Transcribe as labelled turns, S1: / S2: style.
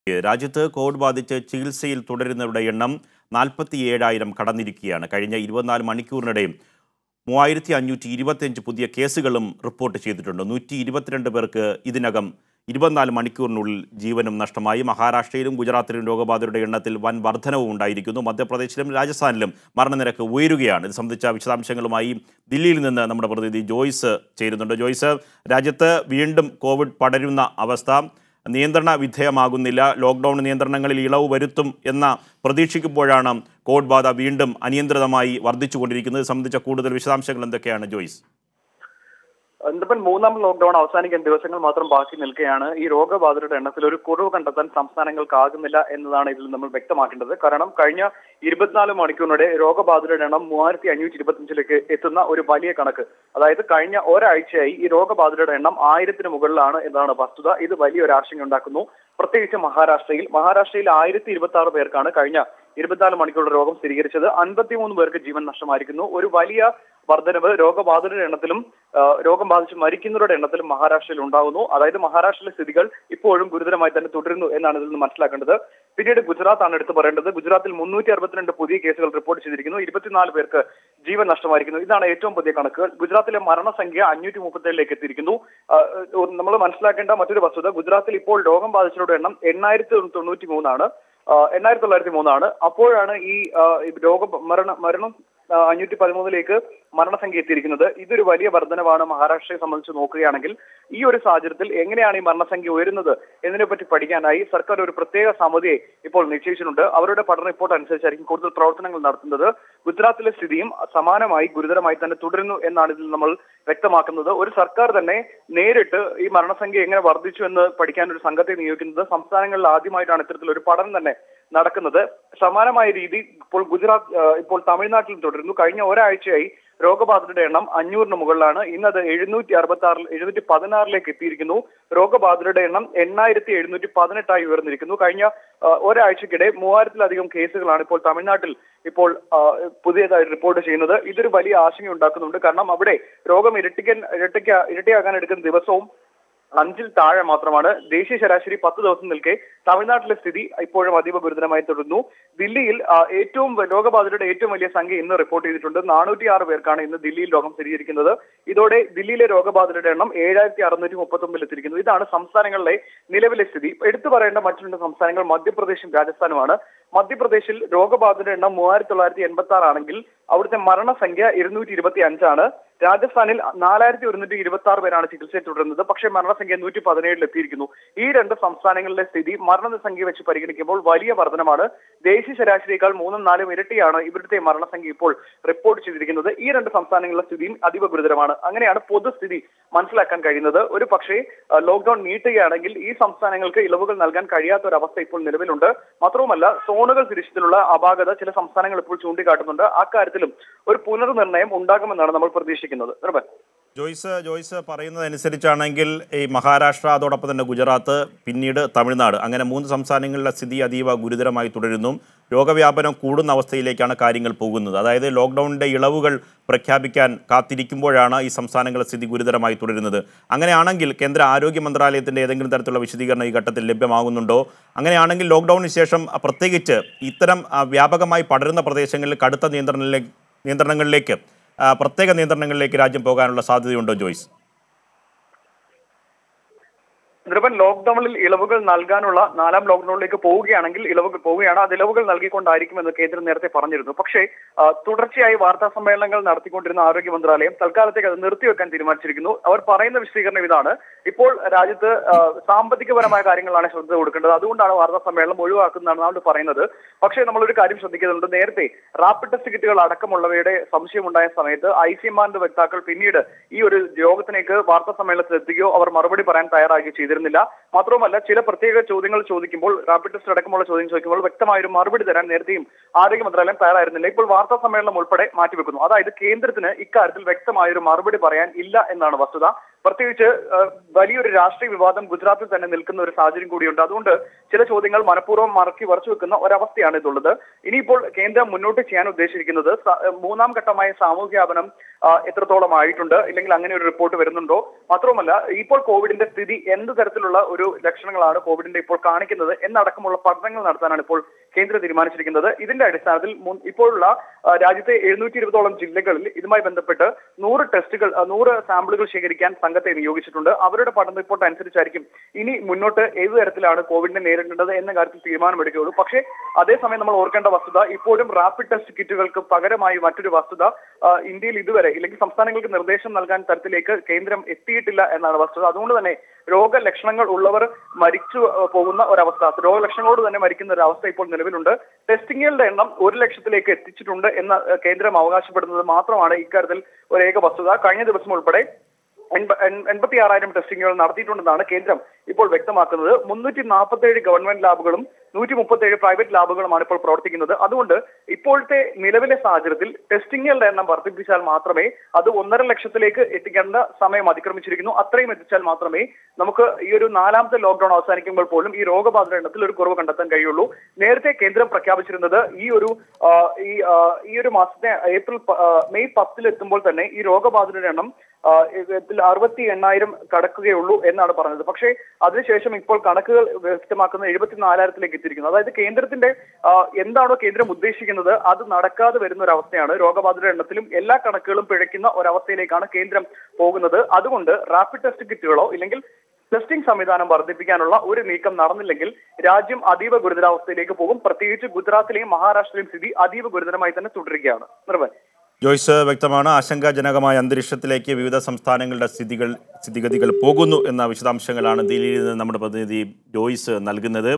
S1: രാജ്യത്ത് കോവിഡ് ബാധിച്ച് ചികിത്സയിൽ തുടരുന്നവരുടെ എണ്ണം നാൽപ്പത്തി ഏഴായിരം കടന്നിരിക്കുകയാണ് കഴിഞ്ഞ ഇരുപത്തിനാല് മണിക്കൂറിനിടെ മൂവായിരത്തി അഞ്ഞൂറ്റി ഇരുപത്തിയഞ്ച് പുതിയ കേസുകളും റിപ്പോർട്ട് ചെയ്തിട്ടുണ്ട് നൂറ്റി ഇരുപത്തിരണ്ട് പേർക്ക് ഇതിനകം ഇരുപത്തിനാല് മണിക്കൂറിനുള്ളിൽ ജീവനും നഷ്ടമായി മഹാരാഷ്ട്രയിലും ഗുജറാത്തിലും രോഗബാധിതരുടെ എണ്ണത്തിൽ വൻ വർധനവും ഉണ്ടായിരിക്കുന്നു മധ്യപ്രദേശിലും രാജസ്ഥാനിലും മരണനിരക്ക് ഉയരുകയാണ് ഇത് സംബന്ധിച്ച വിശദാംശങ്ങളുമായി ദില്ലിയിൽ നിന്ന് നമ്മുടെ പ്രതിനിധി ജോയ്സ് ചേരുന്നുണ്ട് ജോയ്സ് രാജ്യത്ത് വീണ്ടും കോവിഡ് പടരുന്ന അവസ്ഥ നിയന്ത്രണ വിധേയമാകുന്നില്ല ലോക്ക്ഡൗൺ നിയന്ത്രണങ്ങളിൽ ഇളവ് വരുത്തും എന്ന പ്രതീക്ഷിക്കുമ്പോഴാണ് കോവിഡ് ബാധ വീണ്ടും അനിയന്ത്രിതമായി വർദ്ധിച്ചുകൊണ്ടിരിക്കുന്നത് ഇത് സംബന്ധിച്ച കൂടുതൽ വിശദാംശങ്ങൾ എന്തൊക്കെയാണ് ജോയ്സ്
S2: ഇന്നിപ്പം മൂന്നാം ലോക്ക്ഡൌൺ അവസാനിക്കാൻ ദിവസങ്ങൾ മാത്രം ബാക്കി നിൽക്കുകയാണ് ഈ രോഗബാധിതരുടെ എണ്ണത്തിൽ ഒരു കുറവ് കണ്ടെത്താൻ സംസ്ഥാനങ്ങൾക്കാകുന്നില്ല എന്നതാണ് ഇതിൽ നമ്മൾ വ്യക്തമാക്കേണ്ടത് കാരണം കഴിഞ്ഞ ഇരുപത്തിനാല് മണിക്കൂറിനിടെ രോഗബാധിതരുടെ എണ്ണം മൂവായിരത്തി അഞ്ഞൂറ്റി ഇരുപത്തിയഞ്ചിലേക്ക് എത്തുന്ന ഒരു വലിയ കണക്ക് അതായത് കഴിഞ്ഞ ഒരാഴ്ചയായി ഈ രോഗബാധിതരുടെ എണ്ണം ആയിരത്തിന് മുകളിലാണ് എന്നതാണ് വസ്തുത ഇത് വലിയൊരു ആശങ്ക ഉണ്ടാക്കുന്നു പ്രത്യേകിച്ച് മഹാരാഷ്ട്രയിൽ മഹാരാഷ്ട്രയിൽ ആയിരത്തി ഇരുപത്തി ആറ് പേർക്കാണ് കഴിഞ്ഞ ഇരുപത്തിനാല് മണിക്കൂറുടെ രോഗം സ്ഥിരീകരിച്ചത് അൻപത്തിമൂന്ന് പേർക്ക് ജീവൻ നഷ്ടമായിരിക്കുന്നു ഒരു വലിയ വർധനവ് രോഗബാധിതരുടെ എണ്ണത്തിലും ആ, രോഗം ബാധിച്ച് മരിക്കുന്നവരുടെ എണ്ണത്തിലും മഹാരാഷ്ട്രയിൽ ഉണ്ടാകുന്നു അതായത് മഹാരാഷ്ട്രയിലെ സ്ഥിതികൾ ഇപ്പോഴും ഗുരുതരമായി തന്നെ തുടരുന്നു എന്നാണ് ഇതിൽ നിന്ന് മനസ്സിലാക്കേണ്ടത് പിന്നീട് ഗുജറാത്ത് ആണ് എടുത്തു പറയേണ്ടത് ഗുജറാത്തിൽ മുന്നൂറ്റി അറുപത്തിരണ്ട് പുതിയ കേസുകൾ റിപ്പോർട്ട് ചെയ്തിരിക്കുന്നു ഇരുപത്തിനാല് പേർക്ക് ജീവൻ നഷ്ടമായിരിക്കുന്നു ഇതാണ് ഏറ്റവും പുതിയ കണക്കുകൾ ഗുജറാത്തിലെ മരണസംഖ്യ അഞ്ഞൂറ്റി മുപ്പത്തേഴിലേക്ക് എത്തിയിരിക്കുന്നു നമ്മൾ മനസ്സിലാക്കേണ്ട മറ്റൊരു വസ്തുത ഗുജറാത്തിൽ ഇപ്പോൾ രോഗം ബാധിച്ചവരുടെ എണ്ണം എണ്ണായിരത്തി തൊണ്ണൂറ്റി മൂന്നാണ് എണ്ണായിരത്തി തൊള്ളായിരത്തി മൂന്നാണ് അപ്പോഴാണ് ഈ ആ, ഈ രോഗ മരണ മരണം ആ, അഞ്ഞൂറ്റി പതിമൂന്നിലേക്ക് മരണസംഖ്യ എത്തിയിരിക്കുന്നത് ഇതൊരു വലിയ വർധനവാണ് മഹാരാഷ്ട്രയെ സംബന്ധിച്ച് നോക്കുകയാണെങ്കിൽ ഈ ഒരു സാഹചര്യത്തിൽ എങ്ങനെയാണ് ഈ മരണസംഖ്യ ഉയരുന്നത് എന്നതിനെപ്പറ്റി പഠിക്കാനായി സർക്കാർ ഒരു പ്രത്യേക സമിതിയെ ഇപ്പോൾ നിശ്ചയിച്ചിട്ടുണ്ട് അവരുടെ പഠന റിപ്പോർട്ട് അനുസരിച്ചായിരിക്കും കൂടുതൽ പ്രവർത്തനങ്ങൾ നടത്തുന്നത് ഗുജറാത്തിലെ സ്ഥിതിയും സമാനമായി ഗുരുതരമായി തന്നെ തുടരുന്നു എന്നാണ് ഇതിൽ നമ്മൾ വ്യക്തമാക്കുന്നത് ഒരു സർക്കാർ തന്നെ നേരിട്ട് ഈ മരണസംഖ്യ എങ്ങനെ വർദ്ധിച്ചു എന്ന് പഠിക്കാൻ ഒരു സംഘത്തെ നിയോഗിക്കുന്നത് സംസ്ഥാനങ്ങളിൽ ആദ്യമായിട്ടാണ് ഇത്തരത്തിൽ ഒരു പഠനം തന്നെ നടക്കുന്നത് സമാനമായ രീതി ഇപ്പോൾ ഗുജറാത്ത് ആ, ഇപ്പോൾ തമിഴ്നാട്ടിലും തുടരുന്നു കഴിഞ്ഞ ഒരാഴ്ചയായി രോഗബാധിതരുടെ എണ്ണം അഞ്ഞൂറിന് മുകളിലാണ് ഇന്നത് എഴുന്നൂറ്റി അറുപത്തി ആറിൽ എഴുന്നൂറ്റി പതിനാറിലേക്ക് എത്തിയിരിക്കുന്നു രോഗബാധിതരുടെ എണ്ണം എണ്ണായിരത്തി എഴുന്നൂറ്റി പതിനെട്ടായി ഉയർന്നിരിക്കുന്നു കഴിഞ്ഞ ആ, ഒരാഴ്ചക്കിടെ മൂവായിരത്തിലധികം കേസുകളാണ് ഇപ്പോൾ തമിഴ്നാട്ടിൽ ഇപ്പോൾ ആ, പുതിയതായി റിപ്പോർട്ട് ചെയ്യുന്നത് ഇതൊരു വലിയ ആശങ്ക ഉണ്ടാക്കുന്നുണ്ട് കാരണം അവിടെ രോഗം ഇരട്ടിക്കാൻ ഇരട്ടിക്ക ഇരട്ടിയാകാൻ എടുക്കുന്ന ദിവസവും അഞ്ചിൽ താഴെ മാത്രമാണ് ദേശീയ ശരാശരി പത്ത് ദിവസം നിൽക്കെ തമിഴ്നാട്ടിലെ സ്ഥിതി ഇപ്പോഴും അതീവ ഗുരുതരമായി തുടരുന്നു ദില്ലിയിൽ ആ, ഏറ്റവും വ- രോഗബാധിതരുടെ ഏറ്റവും വലിയ സംഖ്യ ഇന്ന് റിപ്പോർട്ട് ചെയ്തിട്ടുണ്ട് നാനൂറ്റി ആറ് പേർക്കാണ് ഇന്ന് ദില്ലിയിൽ രോഗം സ്ഥിരീകരിക്കുന്നത് ഇതോടെ ദില്ലിയിലെ രോഗബാധിതരുടെ എണ്ണം ഏഴായിരത്തി അറുന്നൂറ്റി മുപ്പത്തി ഒമ്പതിൽ എത്തിയിരിക്കുന്നു ഇതാണ് സംസ്ഥാനങ്ങളിലെ നിലവിലെ സ്ഥിതി എടുത്തു പറയേണ്ട മറ്റു രണ്ട് സംസ്ഥാനങ്ങൾ മധ്യപ്രദേശും രാജസ്ഥാനുമാണ് മധ്യപ്രദേശിൽ രോഗബാധിതരുടെ എണ്ണം മൂവായിരത്തി തൊള്ളായിരത്തി എൺപത്തി ആറ് ആണെങ്കിൽ അവിടുത്തെ മരണസംഖ്യ ഇരുന്നൂറ്റി ഇരുപത്തി അഞ്ചാണ് രാജസ്ഥാനിൽ നാലായിരത്തി ഒരുന്നൂറ്റി ഇരുപത്തി ആറ് പേരാണ് ചികിത്സയിൽ തുടരുന്നത് പക്ഷേ മരണസംഖ്യ നൂറ്റി പതിനേഴിൽ എത്തിയിരിക്കുന്നു ഈ രണ്ട് സംസ്ഥാനങ്ങളിലെ സ്ഥിതി മരണസംഖ്യ വെച്ച് പരിഗണിക്കുമ്പോൾ വലിയ വർധനമാണ് ദേശീയ ശരാശരിയേക്കാൾ മൂന്നും നാലും ഇരട്ടിയാണ് ഇവിടുത്തെ മരണസംഖ്യ ഇപ്പോൾ റിപ്പോർട്ട് ചെയ്തിരിക്കുന്നത് ഈ രണ്ട് സംസ്ഥാനങ്ങളിലെ സ്ഥിതിയും അതീവ ഗുരുതരമാണ് അങ്ങനെയാണ് പൊതുസ്ഥിതി മനസ്സിലാക്കാൻ കഴിയുന്നത് ഒരു പക്ഷേ അഹ്, ലോക്ക്ഡൌൺ നീട്ടുകയാണെങ്കിൽ ഈ സംസ്ഥാനങ്ങൾക്ക് ഇളവുകൾ നൽകാൻ കഴിയാത്ത ഒരു അവസ്ഥ ഇപ്പോൾ നിലവിലുണ്ട് മാത്രവുമല്ല സോണുകൾ തിരിച്ചതിലുള്ള അപാകത ചില സംസ്ഥാനങ്ങൾ ഇപ്പോൾ ചൂണ്ടിക്കാട്ടുന്നുണ്ട് അക്കാര്യത്തിലും ഒരു പുനർനിർണയം ഉണ്ടാകുമെന്നാണ് നമ്മൾ പ്രതീക്ഷിക്കുന്നത് നിർഭൻ
S1: ജോയ്സ് ജോയ്സ് പറയുന്നതനുസരിച്ചാണെങ്കിൽ ഈ മഹാരാഷ്ട്ര അതോടൊപ്പം തന്നെ ഗുജറാത്ത് പിന്നീട് തമിഴ്നാട് അങ്ങനെ മൂന്ന് സംസ്ഥാനങ്ങളിലെ സ്ഥിതി അതീവ ഗുരുതരമായി തുടരുന്നു രോഗവ്യാപനം കൂടുന്ന അവസ്ഥയിലേക്കാണ് കാര്യങ്ങൾ പോകുന്നത് അതായത് ലോക്ക്ഡൗണിൻ്റെ ഇളവുകൾ പ്രഖ്യാപിക്കാൻ കാത്തിരിക്കുമ്പോഴാണ് ഈ സംസ്ഥാനങ്ങളുടെ സ്ഥിതി ഗുരുതരമായി തുടരുന്നത് അങ്ങനെയാണെങ്കിൽ കേന്ദ്ര ആരോഗ്യ മന്ത്രാലയത്തിൻ്റെ ഏതെങ്കിലും തരത്തിലുള്ള വിശദീകരണം ഈ ഘട്ടത്തിൽ ലഭ്യമാകുന്നുണ്ടോ അങ്ങനെയാണെങ്കിൽ ലോക്ക്ഡൗണിന് ശേഷം ആ, പ്രത്യേകിച്ച് ഇത്തരം ആ, വ്യാപകമായി പടരുന്ന പ്രദേശങ്ങളിൽ കടുത്ത നിയന്ത്രണങ്ങളിലേക്ക് നിയന്ത്രണങ്ങളിലേക്ക് ആ, പ്രത്യേക നിയന്ത്രണങ്ങളിലേക്ക് രാജ്യം പോകാനുള്ള സാധ്യതയുണ്ടോ ജോയ്സ്
S2: നിർഭൻ ലോക്ക്ഡൌണിൽ ഇളവുകൾ നൽകാനുള്ള നാലാം ലോക്ക്ഡൌണിലേക്ക് പോവുകയാണെങ്കിൽ ഇളവുകൾ പോവുകയാണ് അത് ഇളവുകൾ നൽകിക്കൊണ്ടായിരിക്കുമെന്ന് കേന്ദ്രം നേരത്തെ പറഞ്ഞിരുന്നു പക്ഷേ ആ, തുടർച്ചയായി വാർത്താ സമ്മേളനങ്ങൾ നടത്തിക്കൊണ്ടിരുന്ന ആരോഗ്യ മന്ത്രാലയം തൽക്കാലത്തേക്ക് അത് നിർത്തിവെക്കാൻ തീരുമാനിച്ചിരിക്കുന്നു അവർ പറയുന്ന വിശദീകരണം ഇതാണ് ഇപ്പോൾ രാജ്യത്ത് ആ, സാമ്പത്തികപരമായ കാര്യങ്ങളാണ് ശ്രദ്ധ കൊടുക്കേണ്ടത് അതുകൊണ്ടാണ് വാർത്താ സമ്മേളനം ഒഴിവാക്കുന്നതാണ് നമ്മൾ പറയുന്നത് പക്ഷേ നമ്മളൊരു കാര്യം ശ്രദ്ധിക്കുന്നുണ്ട് നേരത്തെ റാപ്പിഡ് ടെസ്റ്റ് കിറ്റുകൾ അടക്കമുള്ളവയുടെ സംശയമുണ്ടായ സമയത്ത് ഐ സി എംആറിന്റെ വക്താക്കൾ പിന്നീട് ഈ ഒരു യോഗത്തിലേക്ക് വാർത്താ സമ്മേളനത്തിൽ എത്തുകയോ അവർ മറുപടി പറയാൻ തയ്യാറാകുകയോ ചെയ്തിരുന്നില്ല മാത്രവുമല്ല ചില പ്രത്യേക ചോദ്യങ്ങൾ ചോദിക്കുമ്പോൾ റാപ്പിഡ് ടെസ്റ്റ് അടക്കമുള്ള ചോദ്യം ചോദിക്കുമ്പോൾ വ്യക്തമായ ഒരു മറുപടി തരാൻ നേരത്തെയും ആരോഗ്യ മന്ത്രാലയം തയ്യാറായിരുന്നില്ല ഇപ്പോൾ വാർത്താ സമ്മേളനം ഉൾപ്പെടെ മാറ്റിവെക്കുന്നു അതായത് കേന്ദ്രത്തിന് ഇക്കാര്യത്തിൽ വ്യക്തമായ ഒരു മറുപടി പറയാൻ ഇല്ല എന്നാണ് വസ്തുത പ്രത്യേകിച്ച് ആ, വലിയൊരു രാഷ്ട്രീയ വിവാദം ഗുജറാത്തിൽ തന്നെ നിൽക്കുന്ന ഒരു സാഹചര്യം കൂടിയുണ്ട് അതുകൊണ്ട് ചില ചോദ്യങ്ങൾ മനഃപൂർവ്വം മറക്കി വറച്ചു വെക്കുന്ന ഒരവസ്ഥയാണ് ഇതുള്ളത് ഇനിയിപ്പോൾ കേന്ദ്രം മുന്നോട്ട് ചെയ്യാൻ ഉദ്ദേശിച്ചിരിക്കുന്നത് സ- മൂന്നാം ഘട്ടമായ സാമൂഹ്യ വ്യാപനം ആ, എത്രത്തോളം ആയിട്ടുണ്ട് ഇല്ലെങ്കിൽ അങ്ങനെ ഒരു റിപ്പോർട്ട് വരുന്നുണ്ടോ മാത്രവുമല്ല ഇപ്പോൾ കോവിഡിന്റെ സ്ഥിതി എന്ത് തരത്തിലുള്ള ഒരു ലക്ഷണങ്ങളാണ് കോവിഡിന്റെ ഇപ്പോൾ കാണിക്കുന്നത് എന്നടക്കമുള്ള പഠനങ്ങൾ നടത്താനാണ് ഇപ്പോൾ കേന്ദ്രം തീരുമാനിച്ചിരിക്കുന്നത് ഇതിന്റെ അടിസ്ഥാനത്തിൽ മുൻ- ഇപ്പോഴുള്ള ആ, രാജ്യത്തെ എഴുന്നൂറ്റി ഇരുപതോളം ജില്ലകളിൽ ഇതുമായി ബന്ധപ്പെട്ട് നൂറ് ടെസ്റ്റുകൾ ആ, നൂറ് സാമ്പിളുകൾ ശേഖരിക്കാൻ സംഘത്തെ നിയോഗിച്ചിട്ടുണ്ട് അവരുടെ പഠന റിപ്പോർട്ട് അനുസരിച്ചായിരിക്കും ഇനി മുന്നോട്ട് ഏത് തരത്തിലാണ് കോവിഡിനെ നേരിടേണ്ടത് എന്ന കാര്യത്തിൽ തീരുമാനമെടുക്കുകയുള്ളൂ പക്ഷേ അതേസമയം നമ്മൾ ഓർക്കേണ്ട വസ്തുത ഇപ്പോഴും റാപ്പിഡ് ടെസ്റ്റ് കിറ്റുകൾക്ക് പകരമായി മറ്റൊരു വസ്തുത ആ, ഇന്ത്യയിൽ ഇതുവരെ ഇല്ലെങ്കിൽ സംസ്ഥാനങ്ങൾക്ക് നിർദ്ദേശം നൽകാൻ തരത്തിലേക്ക് കേന്ദ്രം എത്തിയിട്ടില്ല എന്നാണ് വസ്തുത അതുകൊണ്ട് തന്നെ രോഗലക്ഷണങ്ങൾ ഉള്ളവർ മരിച്ചു ആ, പോകുന്ന ഒരവസ്ഥ രോഗലക്ഷണങ്ങളോട് തന്നെ മരിക്കുന്ന ഒരു അവസ്ഥ ഇപ്പോൾ നിലവിലുണ്ട് ടെസ്റ്റിങ്ങുകളുടെ എണ്ണം ഒരു ലക്ഷത്തിലേക്ക് എത്തിച്ചിട്ടുണ്ട് എന്ന് ആ, കേന്ദ്രം അവകാശപ്പെടുന്നത് മാത്രമാണ് ഇക്കാര്യത്തിൽ ഒരു ഏക വസ്തുത കഴിഞ്ഞ ദിവസം ഉൾപ്പെടെ എൺപ- എൺ- എൺപത്തി ആറായിരം ടെസ്റ്റിംഗുകൾ നടത്തിയിട്ടുണ്ടെന്നാണ് കേന്ദ്രം ഇപ്പോൾ വ്യക്തമാക്കുന്നത് മുന്നൂറ്റി നാൽപ്പത്തി ഏഴ് ഗവൺമെന്റ് ലാബുകളും നൂറ്റി മുപ്പത്തി ഏഴ് പ്രൈവറ്റ് ലാബുകളുമാണ് ഇപ്പോൾ പ്രവർത്തിക്കുന്നത് അതുകൊണ്ട് ഇപ്പോഴത്തെ നിലവിലെ സാഹചര്യത്തിൽ ടെസ്റ്റിംഗുകളുടെ എണ്ണം വർദ്ധിപ്പിച്ചാൽ മാത്രമേ അത് ഒന്നര ലക്ഷത്തിലേക്ക് എത്തിക്കേണ്ട സമയം അതിക്രമിച്ചിരിക്കുന്നു അത്രയും എത്തിച്ചാൽ മാത്രമേ നമുക്ക് ഈ ഒരു നാലാമത്തെ ലോക്ക്ഡൌൺ അവസാനിക്കുമ്പോൾ പോലും ഈ രോഗബാധിത എണ്ണത്തിൽ ഒരു കുറവ് കണ്ടെത്താൻ കഴിയുള്ളൂ നേരത്തെ കേന്ദ്രം പ്രഖ്യാപിച്ചിരുന്നത് ഈ ഒരു ആ, ഈ ആ, ഈ ഒരു മാസത്തെ ഏപ്രിൽ പ- ആ, മെയ് പത്തിൽ എത്തുമ്പോൾ തന്നെ ഈ രോഗബാധിതരുടെ എണ്ണം ആ, ഇതിൽ അറുപത്തി എണ്ണായിരം കടക്കുകയുള്ളൂ എന്നാണ് പറഞ്ഞത് പക്ഷേ അതിനുശേഷം ഇപ്പോൾ കണക്കുകൾ വ്യക്തമാക്കുന്നത് എഴുപത്തിനാലായിരത്തിലേക്ക് എത്തിയിരിക്കുന്നു അതായത് കേന്ദ്രത്തിന്റെ ആ, എന്താണോ കേന്ദ്രം ഉദ്ദേശിക്കുന്നത് അത് നടക്കാതെ വരുന്ന ഒരു അവസ്ഥയാണ് രോഗബാധിതരുടെ എണ്ണത്തിലും എല്ലാ കണക്കുകളും പിഴയ്ക്കുന്ന ഒരവസ്ഥയിലേക്കാണ് കേന്ദ്രം പോകുന്നത് അതുകൊണ്ട് റാപ്പിഡ് ടെസ്റ്റ് കിറ്റുകളോ ഇല്ലെങ്കിൽ ടെസ്റ്റിംഗ് സംവിധാനം വർദ്ധിപ്പിക്കാനുള്ള ഒരു നീക്കം നടന്നില്ലെങ്കിൽ രാജ്യം അതീവ ഗുരുതരാവസ്ഥയിലേക്ക് പോകും പ്രത്യേകിച്ച് ഗുജറാത്തിലെയും മഹാരാഷ്ട്രയിലെയും സ്ഥിതി അതീവ ഗുരുതരമായി തന്നെ തുടരുകയാണ് നിർഭൻ
S1: ജോയ്സ് വ്യക്തമാണ് ആശങ്കാജനകമായ അന്തരീക്ഷത്തിലേക്ക് വിവിധ സംസ്ഥാനങ്ങളുടെ സ്ഥിതികൾ സ്ഥിതിഗതികൾ പോകുന്നു എന്ന വിശദാംശങ്ങളാണ് ദില്ലിയിൽ നിന്ന് നമ്മുടെ പ്രതിനിധി ജോയ്സ് നൽകുന്നത്